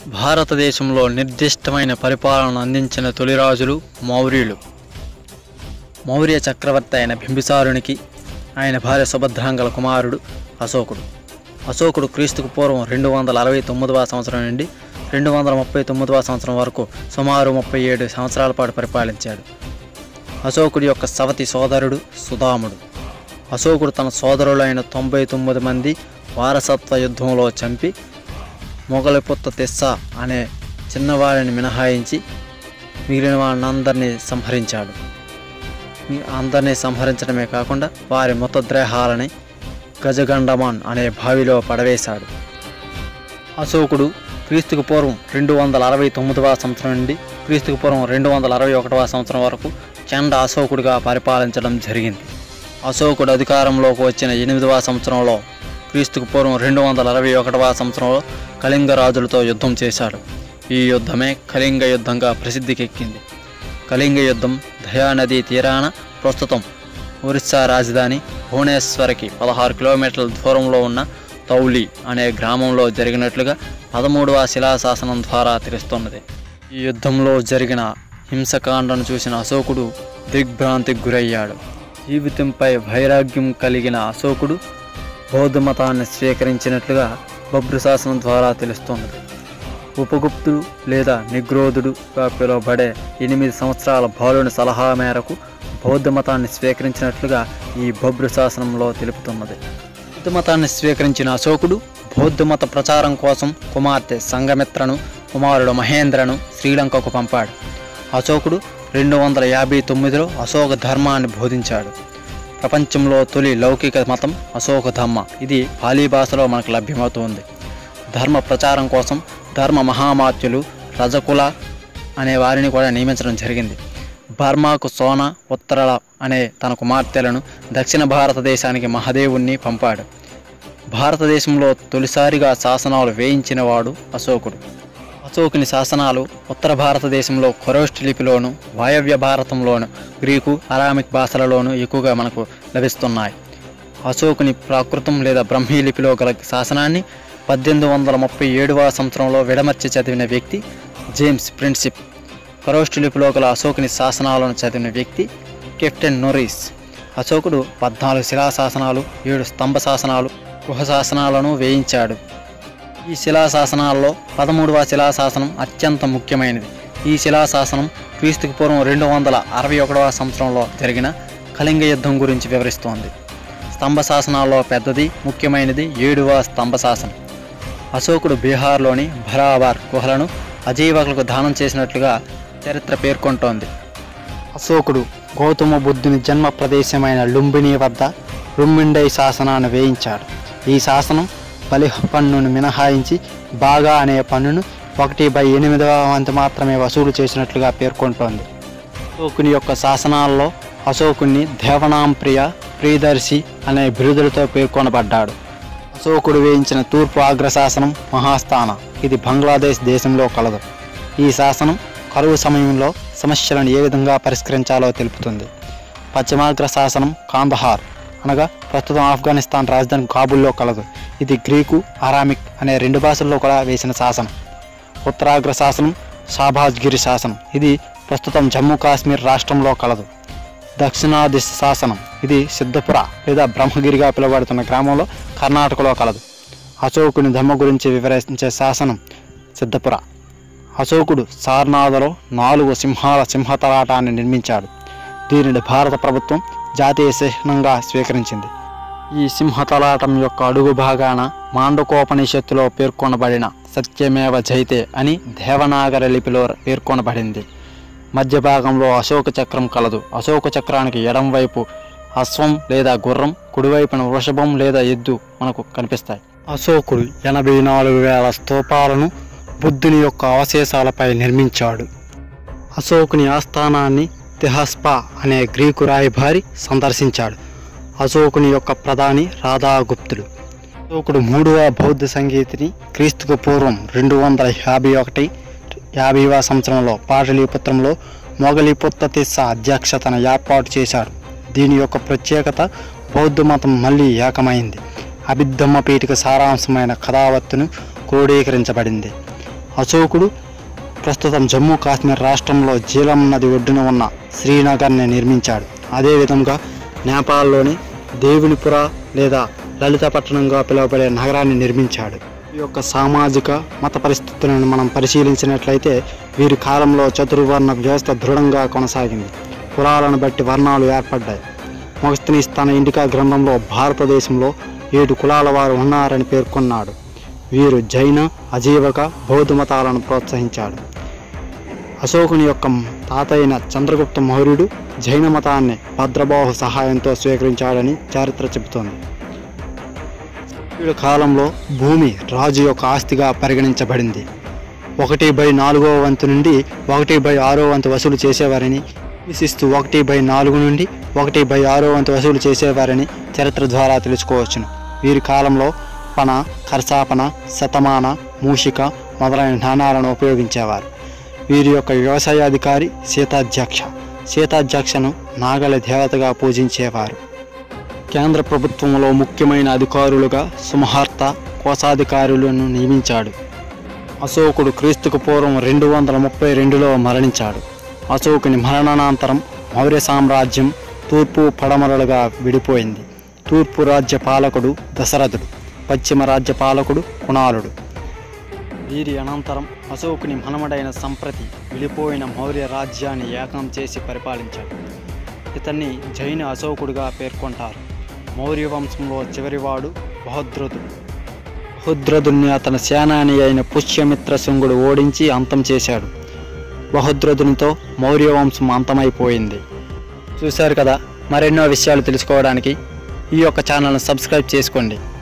భారతదేశంలో నిర్దిష్టమైన పరిపాలన అందించిన తొలి రాజులు మౌర్యులు మౌర్య చక్రవర్తి అయిన బింబిసారునికి ఆయన భార్య సుభద్రాంగల కుమారుడు అశోకుడు అశోకుడు క్రీస్తుకు పూర్వం రెండు వందల అరవై తొమ్మిదవ సంవత్సరం నుండి రెండు వందల ముప్పై తొమ్మిదవ సంవత్సరం వరకు సుమారు ముప్పై ఏడు సంవత్సరాల పాటు పరిపాలించాడు అశోకుడి యొక్క సవతి సోదరుడు సుధాముడు అశోకుడు తన సోదరులైన తొంభై తొమ్మిది మంది వారసత్వ యుద్ధంలో చంపి మొగలిపుత్త తెస్సా అనే చిన్నవాడిని మినహాయించి మిగిలిన వాళ్ళందరినీ సంహరించాడు ఈ- అందరినీ సంహరించడమే కాకుండా వారి మృతద్రేహాలని గజగండమాన్ అనే బావిలో పడవేశాడు అశోకుడు క్రీస్తుకు పూర్వం రెండు వందల అరవై తొమ్మిదవ సంవత్సరం నుండి క్రీస్తుకు పూర్వం రెండు వందల అరవై ఒకటవ సంవత్సరం వరకు చండ అశోకుడిగా పరిపాలించడం జరిగింది అశోకుడు అధికారంలోకి వచ్చిన ఎనిమిదవ సంవత్సరంలో క్రీస్తుకు పూర్వం రెండు వందల అరవై ఒకటవ సంవత్సరంలో కళింగ రాజులతో యుద్ధం చేశాడు ఈ యుద్ధమే కళింగ యుద్ధంగా ప్రసిద్ధికెక్కింది కళింగ యుద్ధం దయానదీ తీరాన ప్రస్తుతం ఒరిస్సా రాజధాని భువనేశ్వర్కి పదహారు కిలోమీటర్ల దూరంలో ఉన్న తౌలి అనే గ్రామంలో జరిగినట్లుగా పదమూడవ శిలాశాసనం ద్వారా తెలుస్తున్నది ఈ యుద్ధంలో జరిగిన హింసకాండను చూసిన అశోకుడు దిగ్భ్రాంతికి గురయ్యాడు జీవితంపై వైరాగ్యం కలిగిన అశోకుడు బౌద్ధ మతాన్ని స్వీకరించినట్లుగా బబ్రు శాసనం ద్వారా తెలుస్తున్నది ఉపగుప్తుడు లేదా నిగ్రోధుడుగా పిలువబడే ఎనిమిది సంవత్సరాల బాలుని సలహా మేరకు బౌద్ధ మతాన్ని స్వీకరించినట్లుగా ఈ బొబ్రు శాసనంలో తెలుపుతున్నది బౌద్ధ మతాన్ని స్వీకరించిన అశోకుడు బౌద్ధ మత ప్రచారం కోసం కుమార్తె సంగమిత్రను కుమారుడు మహేంద్రను శ్రీలంకకు పంపాడు అశోకుడు రెండు వందల యాభై తొమ్మిదిలో అశోక ధర్మాన్ని బోధించాడు ప్రపంచంలో తొలి లౌకిక మతం అశోక ధర్మ ఇది పాలీ భాషలో మనకు లభ్యమవుతుంది ధర్మ ప్రచారం కోసం ధర్మ మహామాత్యులు రజకుల అనే వారిని కూడా నియమించడం జరిగింది బర్మాకు సోనా ఉత్తరల అనే తన కుమార్తెలను దక్షిణ భారతదేశానికి మహదేవుణ్ణి పంపాడు భారతదేశంలో తొలిసారిగా శాసనాలు వేయించినవాడు అశోకుడు అశోకుని శాసనాలు ఉత్తర భారతదేశంలో ఖొరోస్ట్ లిపిలోను వాయవ్య భారతంలోను గ్రీకు అరామిక్ భాషలలోనూ ఎక్కువగా మనకు లభిస్తున్నాయి అశోకుని ప్రాకృతం లేదా బ్రహ్మీ లిపిలో గల శాసనాన్ని పద్దెనిమిది వందల ముప్పై ఏడవ సంవత్సరంలో విడమర్చి చదివిన వ్యక్తి జేమ్స్ ప్రిన్సిప్ ఖరోస్ట్ లిపిలో గల అశోకుని శాసనాలను చదివిన వ్యక్తి కెప్టెన్ నొరీస్ అశోకుడు పద్నాలుగు శిలా శాసనాలు ఏడు స్తంభ శాసనాలు గృహ శాసనాలను వేయించాడు ఈ శిలాశాసనాల్లో పదమూడవ శిలాశాసనం అత్యంత ముఖ్యమైనది ఈ శిలాశాసనం క్రీస్తుకు పూర్వం రెండు వందల అరవై ఒకటవ సంవత్సరంలో జరిగిన కళింగ యుద్ధం గురించి వివరిస్తోంది స్తంభ శాసనాల్లో పెద్దది ముఖ్యమైనది ఏడవ స్తంభ శాసనం అశోకుడు బీహార్లోని భరావార్ గుహలను అజీవకులకు దానం చేసినట్లుగా చరిత్ర పేర్కొంటోంది అశోకుడు గౌతమ బుద్ధుని జన్మ ప్రదేశమైన లుంబిని వద్ద రుమ్మిండై శాసనాన్ని వేయించాడు ఈ శాసనం బలిహ పన్నును మినహాయించి బాగా అనే పన్నును ఒకటి బై ఎనిమిదవ వంతు మాత్రమే వసూలు చేసినట్లుగా పేర్కొంటోంది అశోకుని యొక్క శాసనాల్లో అశోకుని దేవనాంప్రియ ప్రియదర్శి అనే బిరుదులతో పేర్కొనబడ్డాడు అశోకుడు వేయించిన తూర్పు అగ్రశాసనం మహాస్థాన ఇది బంగ్లాదేశ్ దేశంలో కలదు ఈ శాసనం కరువు సమయంలో సమస్యలను ఏ విధంగా పరిష్కరించాలో తెలుపుతుంది పశ్చిమాగ్ర శాసనం కాందహార్ అనగా ప్రస్తుతం ఆఫ్ఘనిస్తాన్ రాజధాని కాబుల్లో కలదు ఇది గ్రీకు అరామిక్ అనే రెండు భాషల్లో కూడా వేసిన శాసనం ఉత్తరాగ్ర శాసనం షాబాజ్గిరి శాసనం ఇది ప్రస్తుతం జమ్మూ కాశ్మీర్ రాష్ట్రంలో కలదు దక్షిణాది శాసనం ఇది సిద్ధపుర లేదా బ్రహ్మగిరిగా పిలువబడుతున్న గ్రామంలో కర్ణాటకలో కలదు అశోకుని ధమ్మ గురించి వివరించే శాసనం సిద్ధపుర అశోకుడు సార్నాథలో నాలుగు సింహాల సింహతలాటాన్ని నిర్మించాడు దీనిని భారత ప్రభుత్వం జాతీయ చిహ్నంగా స్వీకరించింది ఈ సింహతలాటం యొక్క అడుగు భాగాన మాండకోపనిషత్తులో పేర్కొనబడిన సత్యమేవ జైతే అని దేవనాగర లిపిలో పేర్కొనబడింది మధ్య భాగంలో అశోక చక్రం కలదు అశోక చక్రానికి ఎడం వైపు అశ్వం లేదా గుర్రం కుడివైపున వృషభం లేదా ఎద్దు మనకు కనిపిస్తాయి అశోకుడు ఎనభై నాలుగు వేల స్తూపాలను బుద్ధుని యొక్క అవశేషాలపై నిర్మించాడు అశోకుని ఆస్థానాన్ని తెహస్పా అనే గ్రీకు రాయబారి సందర్శించాడు అశోకుని యొక్క ప్రధాని రాధాగుప్తుడు అశోకుడు మూడవ బౌద్ధ సంగీతిని క్రీస్తుకు పూర్వం రెండు వందల యాభై ఒకటి యాభైవ సంవత్సరంలో పాటలీపుత్రంలో మొగలిపుత్త తిస్స అధ్యక్షతన ఏర్పాటు చేశాడు దీని యొక్క ప్రత్యేకత బౌద్ధ మతం మళ్ళీ ఏకమైంది అభిద్ధమ్మ పీఠిక సారాంశమైన కథావత్తును క్రోడీకరించబడింది అశోకుడు ప్రస్తుతం జమ్మూ కాశ్మీర్ రాష్ట్రంలో జీలం నది ఒడ్డున ఉన్న శ్రీనగర్ని నిర్మించాడు అదేవిధంగా నేపాల్లోని దేవునిపుర లేదా లలితపట్టణంగా పిలువబడే నగరాన్ని నిర్మించాడు ఈ యొక్క సామాజిక మత పరిస్థితులను మనం పరిశీలించినట్లయితే వీరి కాలంలో చతుర్వర్ణ వ్యవస్థ దృఢంగా కొనసాగింది కులాలను బట్టి వర్ణాలు ఏర్పడ్డాయి మొగస్తనీస్ తన ఇండికా గ్రంథంలో భారతదేశంలో ఏడు కులాల వారు ఉన్నారని పేర్కొన్నాడు వీరు జైన అజీవక బౌద్ధ మతాలను ప్రోత్సహించాడు అశోకుని యొక్క తాతయ్యన చంద్రగుప్త మౌర్యుడు జైన మతాన్ని భద్రబాహు సహాయంతో స్వీకరించాడని చరిత్ర చెబుతోంది వీడి కాలంలో భూమి రాజు యొక్క ఆస్తిగా పరిగణించబడింది ఒకటి బై నాలుగో వంతు నుండి ఒకటి బై ఆరో వంతు వసూలు చేసేవారని విశిస్తూ ఒకటి బై నాలుగు నుండి ఒకటి బై ఆరో వంతు వసూలు చేసేవారని చరిత్ర ద్వారా తెలుసుకోవచ్చును వీరి కాలంలో పన కర్సాపన శతమాన మూషిక మొదలైన నాణాలను ఉపయోగించేవారు వీరి యొక్క వ్యవసాయాధికారి సీతాధ్యక్ష సీతాధ్యక్షను నాగల దేవతగా పూజించేవారు కేంద్ర ప్రభుత్వంలో ముఖ్యమైన అధికారులుగా సుమహార్త కోశాధికారులను నియమించాడు అశోకుడు క్రీస్తుకు పూర్వం రెండు వందల ముప్పై రెండులో మరణించాడు అశోకుని మరణానంతరం మౌర్య సామ్రాజ్యం తూర్పు పడమరలుగా విడిపోయింది తూర్పు రాజ్య పాలకుడు దశరథుడు పశ్చిమ రాజ్య పాలకుడు కుణాలుడు వీరి అనంతరం అశోకుని మనమడైన సంప్రతి విడిపోయిన మౌర్య రాజ్యాన్ని ఏకం చేసి పరిపాలించాడు ఇతన్ని జైన అశోకుడుగా పేర్కొంటారు మౌర్య వంశంలో చివరివాడు బహద్రదుడు బహుద్రదుని అతని సేనాని అయిన పుష్యమిత్ర శృంగుడు ఓడించి అంతం చేశాడు బహుద్రదునితో మౌర్య వంశం అంతమైపోయింది చూశారు కదా మరెన్నో విషయాలు తెలుసుకోవడానికి ఈ యొక్క ఛానల్ను సబ్స్క్రైబ్ చేసుకోండి